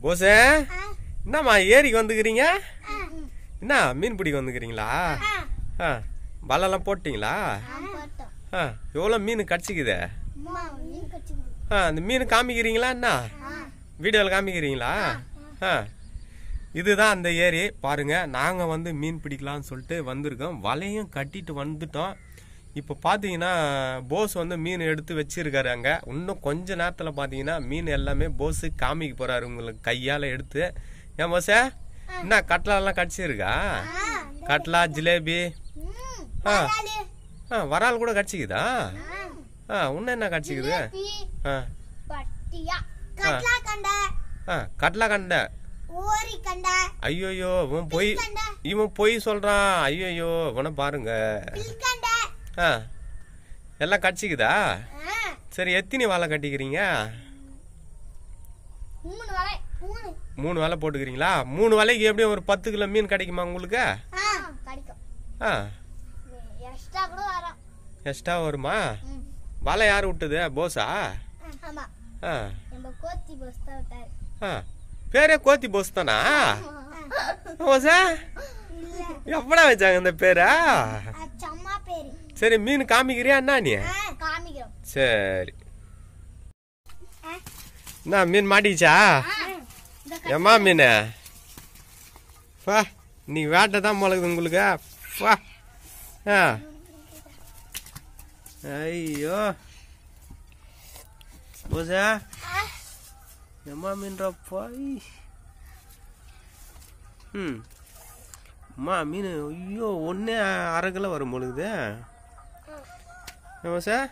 போசே என்னம்மா ஏரிக்கு வந்துக்கிறீங்க என்ன மீன் பிடிக்க வந்துக்கிறீங்களா ஆ வலைலாம் போட்டிங்களா ஆ எவ்வளோ மீன் கடிச்சிக்குதே ஆ அந்த மீன் காமிக்கிறீங்களா என்ன வீடியோவில் காமிக்கிறீங்களா ஆ இதுதான் அந்த ஏரி பாருங்க நாங்கள் வந்து மீன் பிடிக்கலாம்னு சொல்லிட்டு வந்திருக்கோம் வலையும் கட்டிட்டு வந்துட்டோம் இப்போ பார்த்தீங்கன்னா போஸ் வந்து மீன் எடுத்து வச்சிருக்காரு அங்கே இன்னும் கொஞ்ச நேரத்தில் பார்த்தீங்கன்னா மீன் எல்லாமே போஸ் காமிக்க போறாரு உங்களுக்கு கையால் எடுத்து ஏன் போஸே என்ன கட்லாலாம் கடிச்சிருக்கா கட்லா ஜிலேபி ஆ ஆ வரால் கூட கடிச்சிக்குதா ஆ இன்னும் என்ன கடிச்சிக்குது ஆ பட்டியா கட்லா கண்ட ஆ கட்லா கண்டை ஓரி கண்ட ஐயோயோ இவன் பொய் இவன் பொய் சொல்றான் ஐயோயோ இவனை பாருங்க பில் கண்ட ஆ எல்லாம் கடிச்சிக்குதா சரி எத்தனை வாழை கட்டிக்கிறீங்க மூணு வலை மூணு மூணு வேலை போட்டுக்கிறீங்களா மூணு வேலைக்கு எப்படியும் ஒரு பத்து கிலோ மீன் கிடைக்குமா உங்களுக்கு கிடைக்கும் ஆ எக்ஸ்ட்ரா கூட வரும் எக்ஸ்ட்ரா வருமா வலை யார் விட்டது போஸா ஆமா ஆ நம்ம கோத்தி பஸ் தான் விட்டாரு ஆ பேரே கோத்தி போஸ் தானா போஸா எப்படா வச்சாங்க இந்த பேரா சம்மா பேரு சரி மீன் காமிக்கிறியா என்ன நீ காமிக்கிறோம் சரி என்ன மீன் மாட்டிச்சா இந்த ஏம்மா மீன் வா நீ வேட்டை தான் முளைக்குது உங்களுக்கு வா ஆ ஐயோ போசா ஏம்மா மீன்றா போய் ம் அம்மா மீன் ஐயோ ஒன்றே அரை கிலோ வரும் பொழுது ஏமா சார்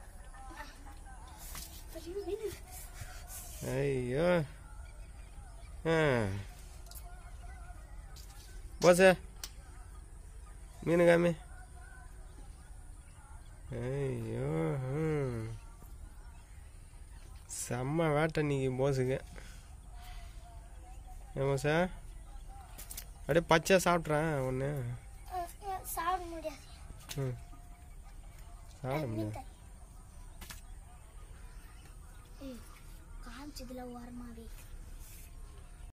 ஐயோ ஆ போச மீன் காமி ஐயோ ம். செம்ம வேட்டை நீங்க போஸுக்கு ஏமா சார் அப்படியே பச்சை சாப்பிட்றேன் ஒன்று சாப்பிட முடியாது ம் சாப்பிட முடியாது காமிச்சதுல ஓரமாவே